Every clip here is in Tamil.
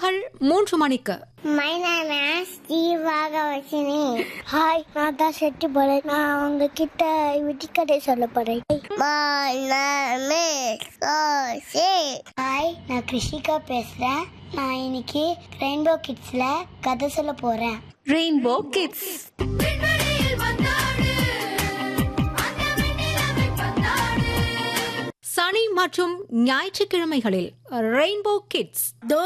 பிற்பகல் மூன்று மணிக்கு My name is ஜீவாகவசினி ஹாய் நான் தான் செட்டி போறேன் நான் உங்ககிட்ட விட்டிக்கதை சொல்ல போறேன் My name is Rosie hi நான் கிருஷிகா பேசுறேன் நான் இன்னைக்கு ரெயின்போ கிட்ஸ்ல கதை சொல்ல போறேன் ரெயின்போ கிட்ஸ் சனி மற்றும் ஞாயிற்றுக்கிழமைகளில் ரெயின்போ கிட்ஸ்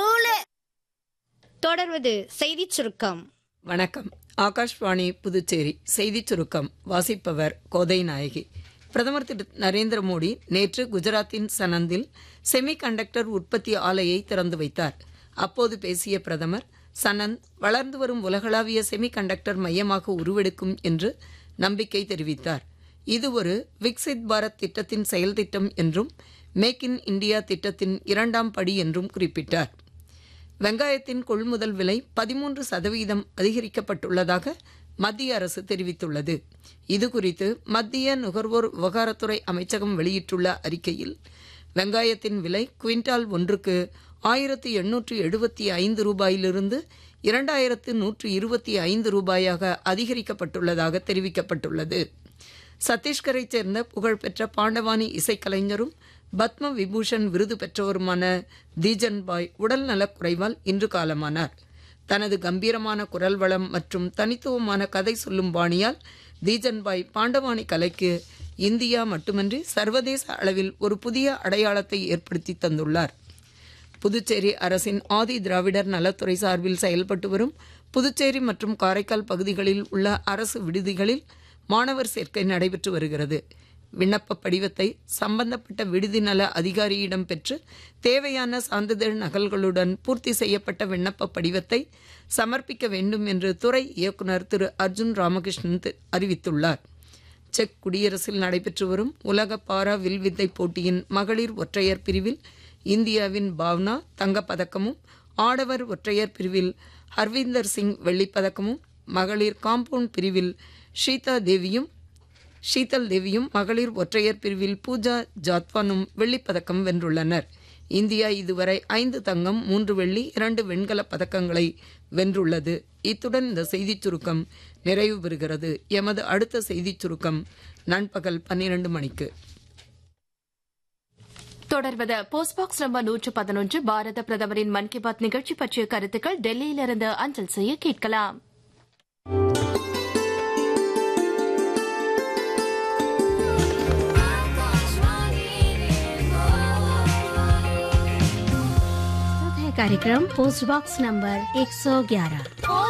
தொடர்வது செய்திச் சுருக்கம் வணக்கம் ஆகாஷ்வாணி புதுச்சேரி செய்திச் சுருக்கம் வாசிப்பவர் கோதை நாயகி பிரதமர் திரு நரேந்திர மோடி நேற்று குஜராத்தின் சனந்தில் செமி கண்டக்டர் உற்பத்தி ஆலையை திறந்து வைத்தார் அப்போது பேசிய பிரதமர் சனந்த் வளர்ந்து வரும் உலகளாவிய செமி கண்டக்டர் மையமாக உருவெடுக்கும் என்று நம்பிக்கை தெரிவித்தார் இது ஒரு விக்சித் பாரத் திட்டத்தின் செயல் திட்டம் என்றும் மேக் இன் இந்தியா திட்டத்தின் இரண்டாம் படி என்றும் குறிப்பிட்டார் வெங்காயத்தின் கொள்முதல் விலை பதிமூன்று சதவீதம் அதிகரிக்கப்பட்டுள்ளதாக மத்திய அரசு தெரிவித்துள்ளது இதுகுறித்து மத்திய நுகர்வோர் விவகாரத்துறை அமைச்சகம் வெளியிட்டுள்ள அறிக்கையில் வெங்காயத்தின் விலை குவிண்டால் ஒன்றுக்கு ஆயிரத்து எண்ணூற்று எழுபத்தி ஐந்து ரூபாயிலிருந்து இரண்டாயிரத்து நூற்று இருபத்தி ஐந்து ரூபாயாக அதிகரிக்கப்பட்டுள்ளதாக தெரிவிக்கப்பட்டுள்ளது சத்தீஸ்கரைச் சேர்ந்த புகழ்பெற்ற பாண்டவானி இசைக்கலைஞரும் பத்ம விபூஷன் விருது பெற்றவருமான தீஜன் பாய் உடல் நலக்குறைவால் இன்று காலமானார் தனது கம்பீரமான குரல் வளம் மற்றும் தனித்துவமான கதை சொல்லும் பாணியால் தீஜன்பாய் பாண்டவானி கலைக்கு இந்தியா மட்டுமன்றி சர்வதேச அளவில் ஒரு புதிய அடையாளத்தை ஏற்படுத்தி தந்துள்ளார் புதுச்சேரி அரசின் ஆதி திராவிடர் நலத்துறை சார்பில் செயல்பட்டு வரும் புதுச்சேரி மற்றும் காரைக்கால் பகுதிகளில் உள்ள அரசு விடுதிகளில் மாணவர் சேர்க்கை நடைபெற்று வருகிறது விண்ணப்ப படிவத்தை சம்பந்தப்பட்ட விடுதி நல அதிகாரியிடம் பெற்று தேவையான சான்றிதழ் நகல்களுடன் பூர்த்தி செய்யப்பட்ட விண்ணப்ப படிவத்தை சமர்ப்பிக்க வேண்டும் என்று துறை இயக்குநர் திரு அர்ஜுன் ராமகிருஷ்ணன் தி- அறிவித்துள்ளார் செக் குடியரசில் நடைபெற்று வரும் உலக பாரா வில்வித்தை போட்டியின் மகளிர் ஒற்றையர் பிரிவில் இந்தியாவின் பாவ்னா தங்கப்பதக்கமும் ஆடவர் ஒற்றையர் பிரிவில் ஹர்விந்தர் சிங் வெள்ளிப்பதக்கமும் மகளிர் காம்பவுண்ட் பிரிவில் ஷீதா தேவியும் ஷீதல் தேவியும் மகளிர் ஒற்றையர் பிரிவில் பூஜா ஜாத்வானும் வெள்ளிப்பதக்கம் வென்றுள்ளனர் இந்தியா இதுவரை ஐந்து தங்கம் மூன்று வெள்ளி இரண்டு வெண்கலப் பதக்கங்களை வென்றுள்ளது இத்துடன் இந்த செய்திச் சுருக்கம் நிறைவு பெறுகிறது எமது அடுத்த செய்திச் சுருக்கம் நண்பகல் பன்னிரண்டு மணிக்கு தொடர்வது போஸ்ட் பாக்ஸ் நம்பர் நூற்று பதினொன்று பாரத பிரதமரின் மன் கி பாத் நிகழ்ச்சி பற்றிய கருத்துக்கள் டெல்லியிலிருந்து அஞ்சல் செய்ய கேட்கலாம் है कार्यक्रम पोस्ट बॉक्स नंबर 111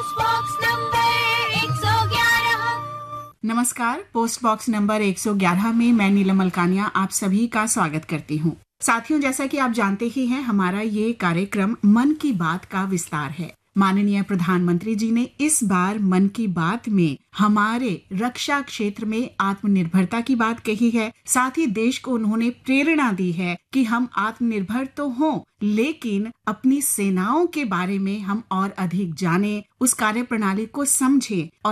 नमस्कार पोस्ट बॉक्स नंबर 111 में मैं नीलम मलकानिया आप सभी का स्वागत करती हूँ साथियों जैसा कि आप जानते ही हैं हमारा ये कार्यक्रम मन की बात का विस्तार है माननीय प्रधानमंत्री जी ने इस बार मन की बात में हमारे रक्षा क्षेत्र में आत्मनिर्भरता की बात कही है साथ ही देश को उन्होंने प्रेरणा दी है कि हम आत्मनिर्भर तो हों लेकिन अपनी सेनाओं के बारे में हम और अधिक जानें उस कार्य प्रणाली को समझें और